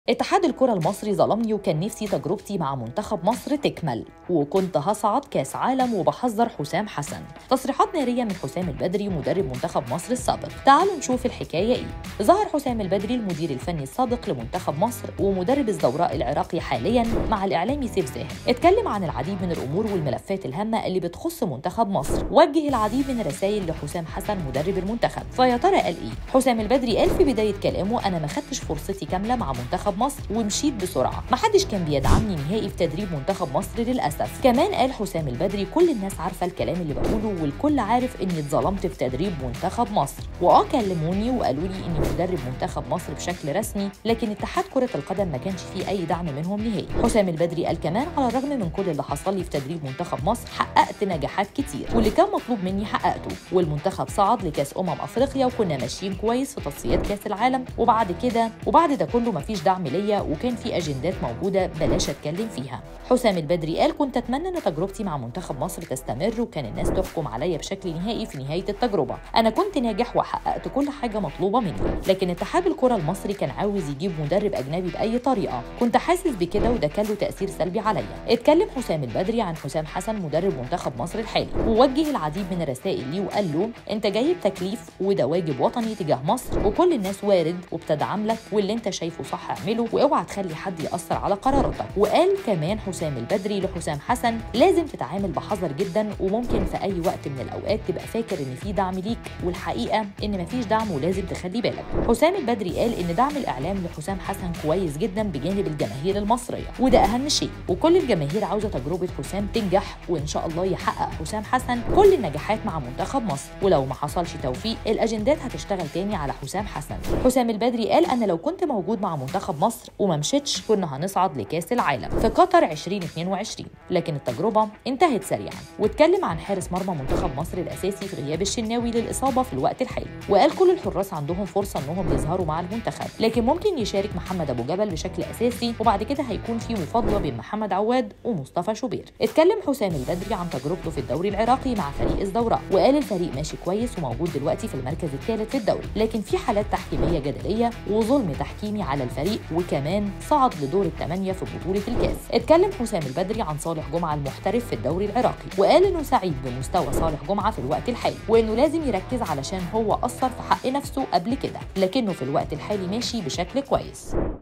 اتحاد الكرة المصري ظلمني وكان نفسي تجربتي مع منتخب مصر تكمل وكنت هصعد كاس عالم وبحذر حسام حسن تصريحات نارية من حسام البدري مدرب منتخب مصر السابق تعالوا نشوف الحكاية ايه ظهر حسام البدري المدير الفني السابق لمنتخب مصر ومدرب الزوراء العراقي حاليا مع الاعلامي سيف زاهر اتكلم عن العديد من الامور والملفات الهامة اللي بتخص منتخب مصر وجه العديد من الرسائل لحسام حسن مدرب المنتخب فيا ترى قال ايه حسام البدري قال في بداية كلامه انا ما خدتش فرصتي كاملة مع منتخب مصر ومشيت بسرعه محدش كان بيدعمني نهائي في تدريب منتخب مصر للاسف كمان قال حسام البدري كل الناس عارفه الكلام اللي بقوله والكل عارف اني اتظلمت في تدريب منتخب مصر واه كلموني وقالوا لي اني مدرب منتخب مصر بشكل رسمي لكن اتحاد كره القدم ما كانش فيه اي دعم منهم نهائي حسام البدري قال كمان على الرغم من كل اللي حصل لي في تدريب منتخب مصر حققت نجاحات كتير واللي كان مطلوب مني حققته والمنتخب صعد لكاس امم افريقيا وكنا ماشيين كويس في تصفيات كاس العالم وبعد كده وبعد ده كله مفيش دعم ليا وكان في اجندات موجوده بلاش اتكلم فيها حسام البدري قال كنت اتمنى ان تجربتي مع منتخب مصر تستمر وكان الناس تحكم عليا بشكل نهائي في نهايه التجربه انا كنت ناجح وحققت كل حاجه مطلوبه مني لكن اتحاد الكره المصري كان عاوز يجيب مدرب اجنبي باي طريقه كنت حاسس بكده وده كان له تاثير سلبي عليا اتكلم حسام البدري عن حسام حسن مدرب منتخب مصر الحالي ووجه العديد من الرسائل ليه وقال له انت جاي بتكليف وده واجب وطني تجاه مصر وكل الناس وارد وبتدعم لك واللي انت شايفه صح اعمله واوعى تخلي حد ياثر على قراراتك وقال كمان حسام البدري لحسام حسن لازم تتعامل بحذر جدا وممكن في اي وقت من الاوقات تبقى فاكر ان في دعم ليك والحقيقه ان مفيش دعم ولازم تخلي بالك حسام البدري قال ان دعم الاعلام لحسام حسن كويس جدا بجانب الجماهير المصريه وده اهم شيء وكل الجماهير عاوزه تجربه حسام تنجح وان شاء الله يحقق حسام حسن كل النجاحات مع منتخب مصر ولو ما حصلش توفيق الاجندات هتشتغل تاني على حسام حسن حسام البدري قال انا لو كنت موجود مع منتخب مصر وما مشيتش كنا هنصعد لكاس العالم في قطر 2022 لكن التجربه انتهت سريعا واتكلم عن حارس مرمى منتخب مصر الاساسي في غياب الشناوي للاصابه في الوقت الحالي وقال كل الحراس عندهم فرصه انهم يظهروا مع المنتخب لكن ممكن يشارك محمد ابو جبل بشكل اساسي وبعد كده هيكون في مفاضله بين محمد عواد ومصطفى شوبير اتكلم حسام البدري عن تجربته في الدوري العراقي مع فريق الزوراء وقال الفريق ماشي كويس وموجود دلوقتي في المركز الثالث في الدوري لكن في حالات تحكيميه جدليه وظلم تحكيمي على الفريق وكمان صعد لدور الثمانيه في بطوله الكاس اتكلم حسام البدري عن صالح جمعه المحترف في الدوري العراقي وقال انه سعيد بمستوى صالح جمعه في الوقت الحالي وانه لازم يركز علشان هو اثر في حق نفسه قبل كده لكنه في الوقت الحالي ماشي بشكل كويس